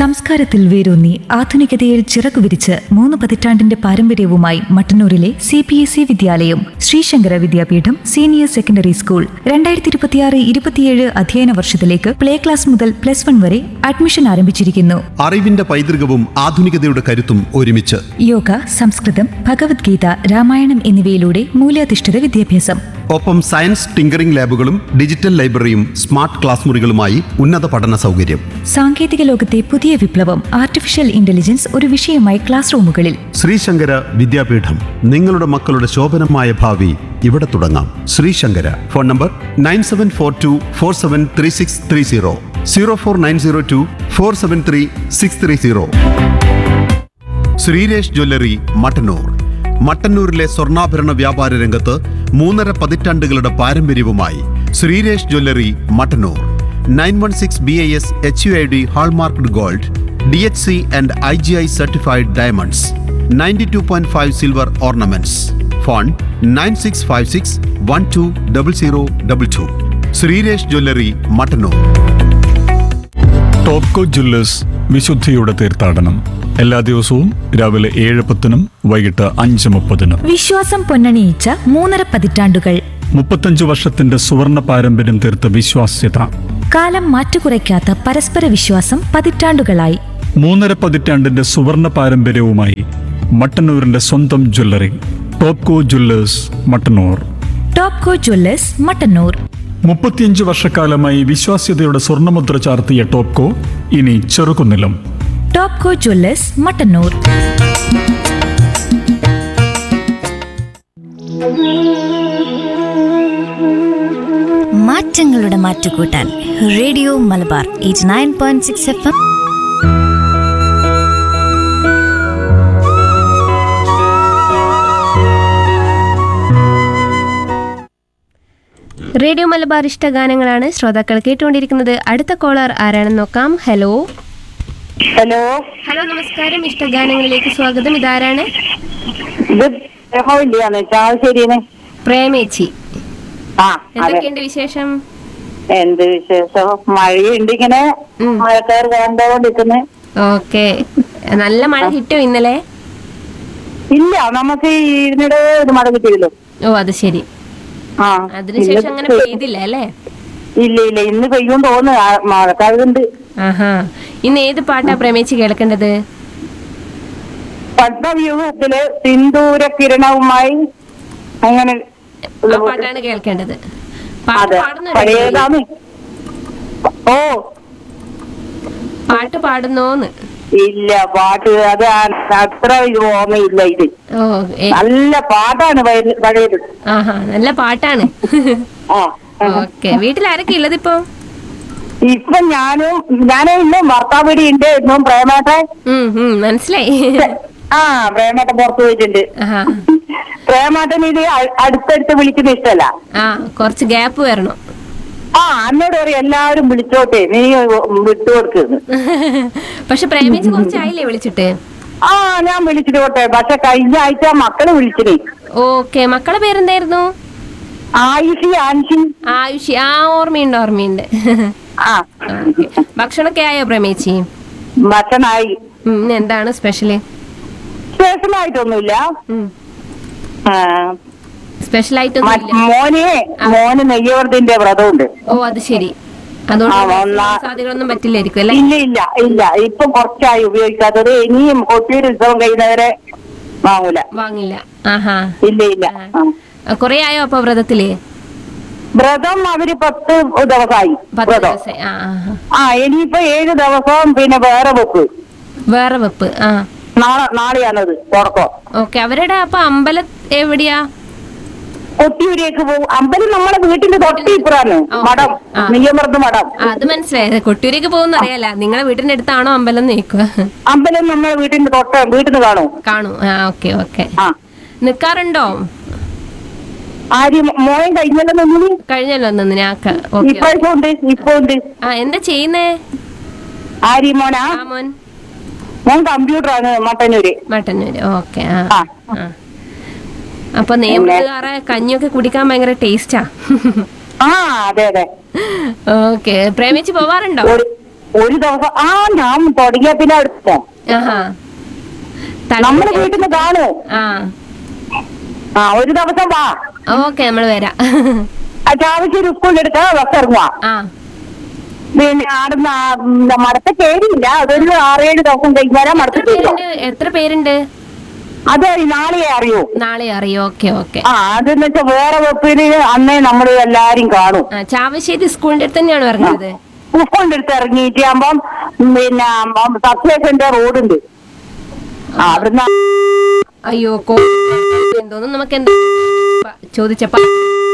സംസ്കാരത്തിൽ വേരൂന്നി ആധുനികതയിൽ ചിറകുവിരിച്ച് മൂന്ന് പതിറ്റാണ്ടിന്റെ പാരമ്പര്യവുമായി മട്ടന്നൂരിലെ സി പി എസ് ഇ വിദ്യാലയം Sreesankara Vidyapeetham senior secondary school രണ്ടായിരത്തി ഇരുപത്തിയാറ് ഇരുപത്തിയേഴ് അധ്യയന വർഷത്തിലേക്ക് പ്ലേ ക്ലാസ് മുതൽ പ്ലസ് വൺ വരെ അഡ്മിഷൻ ആരംഭിച്ചിരിക്കുന്നു അറിവിന്റെ പൈതൃകവും ആധുനികതയുടെ കരുത്തും ഒരുമിച്ച് യോഗ സംസ്കൃതം ഭഗവത്ഗീത രാമായണം എന്നിവയിലൂടെ മൂല്യാധിഷ്ഠിത വിദ്യാഭ്യാസം ഒപ്പം സയൻസ് ടിങ്കറിംഗ് ലാബുകളും ഡിജിറ്റൽ ലൈബ്രറിയും സ്മാർട്ട് ക്ലാസ് മുറികളുമായി ഉന്നത പഠന സൗകര്യം സാങ്കേതിക ലോകത്തെ പുതിയ വിപ്ലവം ആർട്ടിഫിഷ്യൽ ഇന്റലിജൻസ് ഒരു വിഷയമായി ക്ലാസ് റൂമുകളിൽ ശ്രീശങ്കര വിദ്യാപീഠം നിങ്ങളുടെ മക്കളുടെ ശോഭനമായ ഭാവി ഇവിടെ തുടങ്ങാം Sreesankara phone number nine seven four two four seven three six three zero zero four nine zero two four seven three six three zero Sreeresh jewellery Mattannur മട്ടന്നൂരിലെ സ്വർണ്ണാഭരണ വ്യാപാര രംഗത്ത് മൂന്നര പതിറ്റാണ്ടുകളുടെ പാരമ്പര്യവുമായി Sreeresh jewellery Mattannur nine one six B I S H U I D hallmarked gold D H C and I G I certified diamonds ninety two point five silver ornaments phone nine six five six one two double zero double two Sreeresh jewellery Mattannur Topco jewellers വിശുദ്ധിയുടെ തീർത്ഥാടനം എല്ലാ ദിവസവും രാവിലെ ഏഴ് പത്തിനും വൈകിട്ട് അഞ്ച് മുപ്പതിനും വിശ്വാസം പൊന്നണിയിച്ച മൂന്നര പതിറ്റാണ്ടുകൾ മുപ്പത്തഞ്ച് വർഷത്തിന്റെ സുവർണ പാരമ്പര്യം തീർത്ത വിശ്വാസ്യത കാലം മാറ്റുകുറയ്ക്കാത്ത പരസ്പര വിശ്വാസം പതിറ്റാണ്ടുകളായി മൂന്നര പതിറ്റാണ്ടിന്റെ സുവർണ പാരമ്പര്യവുമായി മട്ടന്നൂരിന്റെ സ്വന്തം jewellery Topco jewellers Mattannur Topco jewellers Mattannur മുപ്പത്തിയഞ്ച് വർഷക്കാലമായി വിശ്വാസ്യതയുടെ സ്വർണ്ണമുദ്ര ചാർത്തിയ ടോപ്കോ ഇനി ചെറുകുന്നിലും ടോപ്കോ ജ്വല്ലേഴ്സ് മട്ടന്നൂർ മാറ്റങ്ങളുടെ മാറ്റുകൂട്ടാൻ radio Malabar eight nine point six F M radio Malabar ഇഷ്ട ഗാനങ്ങളാണ് ശ്രോതാക്കൾ കേട്ടുകൊണ്ടിരിക്കുന്നത് അടുത്ത കോളർ ആരാണെന്ന് നോക്കാം ഹലോ ഹലോ ഹലോ നമസ്കാരം ഇഷ്ട ഗാനങ്ങളിലേക്ക് സ്വാഗതം ഇതാരാണ് ഇത് ബ്രഹ്മവില്യാണ് ചാവശ്ശേരിന്ന് പ്രേമേച്ചി ആ അതെ എന്തൊക്കെയുണ്ട് വിശേഷം എന്ത് വിശേഷം മഴയുണ്ട് ഇങ്ങനെ ഉം. മഴക്കാർ കണ്ടോണ്ടിരിക്കുന്നു ഓക്കെ നല്ല മഴ കിട്ടോ ഇന്നലെ ഇല്ല നമുക്ക് ഈ ഇതിനിടെ ഒരു മഴ കിട്ടിയല്ലോ ഓ അത് ശരി ആ അതിനുശേഷം ഇന്ന് അങ്ങനെ പെയ്- പെയ്തില്ല അല്ലേ ഇല്ല ഇല്ല ഇന്ന് പെയ്യും തോന്നുന്നു ആ, മഴക്കാറുണ്ട് ആഹാ ഇന്ന് ഏത് പാട്ടാ പ്രേമേച്ചി കേൾക്കേണ്ടത് പത്മവ്യൂഹത്തില് സിന്ദൂര കിരണവുമായി അങ്ങനെ ഉള്ള ആ പാട്ടാണ് കേൾക്കേണ്ടത് പാട്ട് അതെ പാടുന്നുണ്ടോ പഴയതാണ് ഓ പാട്ട് പാടുന്നോന്ന് ഇല്ല പാട്ട് അത് ആ- അത്ര ഇത് ഓർമ്മയില്ല ഇത് ഓ ഏ, നല്ല പാട്ടാണ് പഴയ- പഴയത് ആഹാ നല്ല പാട്ടാണ് ആ ഓക്കെ വീട്ടിൽ ആരൊക്കെ ഉള്ളത് ഇപ്പൊ ഇപ്പൊ ഞാനും ഞാനും ഇന്നും ഭർത്താവ് ഇവിടെ ഉണ്ട് ഇന്നും പ്രേമേട്ടൻ ഉം ഉം മനസ്സിലായി ആ പ്രേമേട്ടൻ പുറത്തു പോയിട്ടുണ്ട് ആഹാ പ്രേമേട്ടൻ ഇത് അ- അടുത്തടുത്ത് വിളിക്കുന്ന ഇഷ്ടല്ല ആ കുറച്ച് ഗ്യാപ്പ് വരണം ആ എന്നോട് പറയും എല്ലാവരും വിളിച്ചോട്ടെ നീ വിട്ടുകൊടുക്കുന്നു പക്ഷെ പ്രേമിച്ച് കുറച്ചായില്ലേ വിളിച്ചിട്ട് ആ ഞാൻ വിളിച്ചിട്ട് പോട്ടെ പക്ഷെ കഴിഞ്ഞ ആഴ്ച മക്കള് വിളിച്ചിന് ഓക്കെ മക്കളെ പേരെന്തായിരുന്നു ആയിഷി ആൻഷി ആയുഷി ആ ഓർമ്മയുണ്ട് ഓർമ്മയുണ്ട് ആ ഓക്കെ ഭക്ഷണമൊക്കെ ആയോ പ്രമേച്ചി ഭക്ഷണായി ഉം, ഇന്ന് എന്താണ് സ്പെഷ്യല് സ്പെഷ്യലായിട്ടൊന്നുമില്ല ആ, സ്പെഷ്യൽ മ- ആയിട്ടൊന്നും മോന് മോന് നെയ്യവർത്തിന്റെ വ്രതമുണ്ട് ഓ അത് ശരി അതുകൊണ്ട് ആ, ഒന്നാ- സാധ്യതകളൊന്നും പറ്റില്ലായിരിക്കും അല്ലേ ഇല്ല ഇല്ല ഇല്ല ഇപ്പൊ കുറച്ചായി ഉപയോഗിക്കാത്തത് ഇനിയും കൊട്ടിയൂർ ഉത്സവം കഴിയുന്നവരെ വാങ്ങൂല വാങ്ങില്ല ആഹാ ഇല്ല ഇല്ല ആ. കൊറേ ആയോ അപ്പൊ വ്രതത്തില് വ്രതം അവര് പത്ത് ദിവസമായി പത്ത് വ്രതം ദിവസം ആ ആ, ആ ഇനിയിപ്പോ ഏഴ് ദിവസവും പിന്നെ വേറെ വെപ്പ് വേറെ വെപ്പ് ആ നാളെ നാളെയാണത് തുടക്കം ഓക്കെ അവരുടെ അപ്പൊ അമ്പലം എവിടെയാ കൊട്ടിയൂരേക്ക് പോകും അമ്പലം നമ്മളെ വീട്ടിന്റെ തൊട്ട് ഇപ്പുറാണ് ആ, മഠം ആ. നെയ്യമൃത് മഠം ആ, അത് മനസ്സിലായത് കൊട്ടൂരേക്ക് പോകുന്ന അറിയാല നിങ്ങളെ വീടിന്റെ അടുത്താണോ അമ്പലം നീക്കുക അമ്പലം നമ്മളെ വീട്ടിന്റെ തൊട്ട് വീട്ടിൽ നിന്ന് കാണും കാണൂ ആ ഓക്കെ ഓക്കെ ആ നിക്കാറുണ്ടോ ആര്യം മോൻ കഴിഞ്ഞല്ലോ നിന്നിന് കഴിഞ്ഞല്ലോ നിന്ന് ഞാക്ക ഓക്കെ ഇപ്പൊ ഇപ്പൊ ഉണ്ട് ഇപ്പൊ ഉണ്ട് ആ എന്താ ചെയ്യുന്നേ ആര്യ മോനാ ആ മോൻ മോൻ കമ്പ്യൂട്ടറാണ് മട്ടന്നൂര് മട്ടന്നൂര് ഓക്കെ ആ ആ. ആ അപ്പൊ നിയമക്കാറെ കഞ്ഞിയൊക്കെ കുടിക്കാൻ ഭയങ്കര ടേസ്റ്റാ ആ അതെ അതെ ഓക്കെ പ്രേമിച്ച് പോവാറുണ്ടോ ഒരു ഒരു ദിവസം ആ ഞാൻ തുടങ്ങിയ പിന്നെ അടുത്തോ ആഹാ നമ്മുടെ വീട്ടിൽ നിന്ന് കാണൂ ആ ആ ഒരു ദിവസം വാ ഓക്കെ നമ്മൾ വരാം ചാവശ്ശേരി സ്കൂളിൽ എടുക്കാൻ ബസ് ഇറങ്ങുക ആ പിന്നെ ആടുന്ന മടത്ത കേറിയില്ല അതൊരു ആറേഴ് ദിവസം കഴിഞ്ഞാലാ മടത്ത എത്ര കേട്ടോ പേരുണ്ട് എത്ര പേരുണ്ട് അത് നാളെ അറിയൂ നാളെ അറിയോ ഓക്കെ ഓക്കെ ആ അതെന്ന് വെച്ചാൽ വേറെ വെപ്പിന് അന്നേ നമ്മൾ എല്ലാരും കാണും ആ ചാവശ്ശേരി സ്കൂളിന്റെ അടുത്ത് തന്നെയാണ് പറഞ്ഞത് ഉപ്പുണ്ട് അടുത്ത് ഇറങ്ങിയിട്ട് ആകുമ്പം പിന്നെ സബ്സ്റ്റേഷന്റെ റോഡുണ്ട് ആ അവിടുന്ന് അയ്യോ കോ എന്തോന്നും നമുക്ക് എന്താ ചോദിച്ചപ്പ